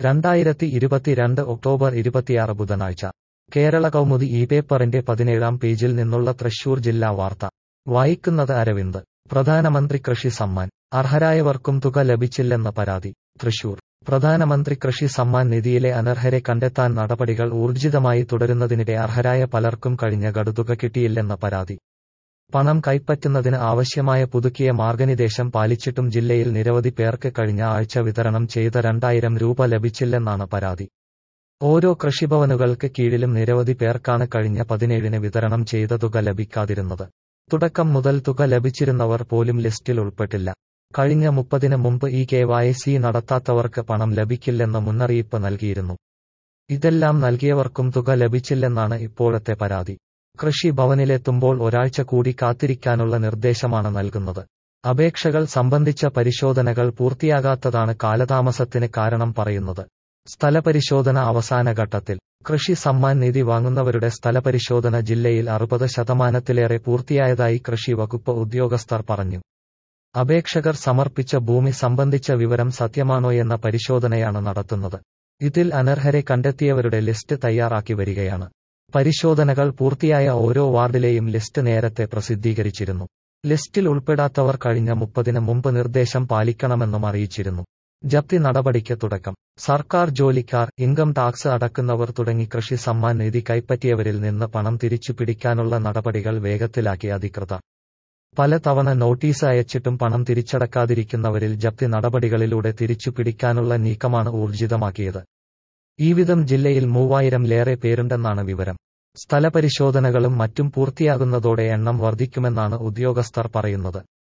രണ്ടായിരത്തി ഇരുപത്തിരണ്ട് ഒക്ടോബർ ഇരുപത്തിയാറ് ബുധനാഴ്ച കേരള കൗമുദി ഈ പേപ്പറിന്റെ പതിനേഴാം പേജിൽ നിന്നുള്ള തൃശൂർ ജില്ലാ വാർത്ത വായിക്കുന്നത് അരവിന്ദ് പ്രധാനമന്ത്രി കൃഷി സമ്മാൻ അർഹരായവർക്കും തുക ലഭിച്ചില്ലെന്ന പരാതി തൃശൂർ പ്രധാനമന്ത്രി കൃഷി സമ്മാൻ നിധിയിലെ അനർഹരെ കണ്ടെത്താൻ നടപടികൾ ഊർജിതമായി തുടരുന്നതിനിടെ അർഹരായ പലർക്കും കഴിഞ്ഞ ഗഡുതുക കിട്ടിയില്ലെന്ന പരാതി പണം കൈപ്പറ്റുന്നതിന് ആവശ്യമായ പുതുക്കിയ മാർഗനിർദ്ദേശം പാലിച്ചിട്ടും ജില്ലയിൽ നിരവധി പേർക്ക് കഴിഞ്ഞ ആഴ്ച വിതരണം ചെയ്ത രണ്ടായിരം രൂപ ലഭിച്ചില്ലെന്നാണ് പരാതി ഓരോ കൃഷിഭവനുകൾക്ക് കീഴിലും നിരവധി പേർക്കാണ് കഴിഞ്ഞ പതിനേഴിന് വിതരണം ചെയ്ത തുക ലഭിക്കാതിരുന്നത് തുടക്കം മുതൽ തുക ലഭിച്ചിരുന്നവർ പോലും ലിസ്റ്റിൽ ഉൾപ്പെട്ടില്ല കഴിഞ്ഞ മുപ്പതിന് മുമ്പ് ഈ കെ വൈ സി നടത്താത്തവർക്ക് പണം ലഭിക്കില്ലെന്ന് മുന്നറിയിപ്പ് നൽകിയിരുന്നു ഇതെല്ലാം നൽകിയവർക്കും തുക ലഭിച്ചില്ലെന്നാണ് ഇപ്പോഴത്തെ പരാതി കൃഷി ഭവനിലെത്തുമ്പോൾ ഒരാഴ്ച കൂടി കാത്തിരിക്കാനുള്ള നിർദ്ദേശമാണ് നൽകുന്നത് അപേക്ഷകൾ സംബന്ധിച്ച പരിശോധനകൾ പൂർത്തിയാകാത്തതാണ് കാലതാമസത്തിന് കാരണം പറയുന്നത് സ്ഥലപരിശോധന അവസാന ഘട്ടത്തിൽ കൃഷി സമ്മാൻ നിധി വാങ്ങുന്നവരുടെ സ്ഥലപരിശോധന ജില്ലയിൽ അറുപത് ശതമാനത്തിലേറെ പൂർത്തിയായതായി കൃഷി വകുപ്പ് ഉദ്യോഗസ്ഥർ പറഞ്ഞു അപേക്ഷകർ സമർപ്പിച്ച ഭൂമി സംബന്ധിച്ച വിവരം സത്യമാണോയെന്ന പരിശോധനയാണ് നടത്തുന്നത് ഇതിൽ അനർഹരെ കണ്ടെത്തിയവരുടെ ലിസ്റ്റ് തയ്യാറാക്കി വരികയാണ് പരിശോധനകൾ പൂർത്തിയായ ഓരോ വാർഡിലെയും ലിസ്റ്റ് നേരത്തെ പ്രസിദ്ധീകരിച്ചിരുന്നു ലിസ്റ്റിൽ ഉൾപ്പെടാത്തവർ കഴിഞ്ഞ മുപ്പതിന് മുമ്പ് നിർദ്ദേശം പാലിക്കണമെന്നും അറിയിച്ചിരുന്നു ജപ്തി നടപടിക്ക് തുടക്കം സർക്കാർ ജോലിക്കാർ ഇൻകം ടാക്സ് അടക്കുന്നവർ തുടങ്ങി കൃഷി സമ്മാൻ നിധി കൈപ്പറ്റിയവരിൽ നിന്ന് പണം തിരിച്ചു പിടിക്കാനുള്ള നടപടികൾ വേഗത്തിലാക്കി അധികൃതർ പലതവണ നോട്ടീസ് അയച്ചിട്ടും പണം തിരിച്ചടക്കാതിരിക്കുന്നവരിൽ ജപ്തി നടപടികളിലൂടെ തിരിച്ചു പിടിക്കാനുള്ള നീക്കമാണ് ഊർജിതമാക്കിയത് ഈ വിധം ജില്ലയിൽ മൂവായിരംലേറെ പേരുണ്ടെന്നാണ് വിവരം സ്ഥലപരിശോധനകളും മറ്റും പൂർത്തിയാകുന്നതോടെ എണ്ണം വർദ്ധിക്കുമെന്നാണ് ഉദ്യോഗസ്ഥർ പറയുന്നത്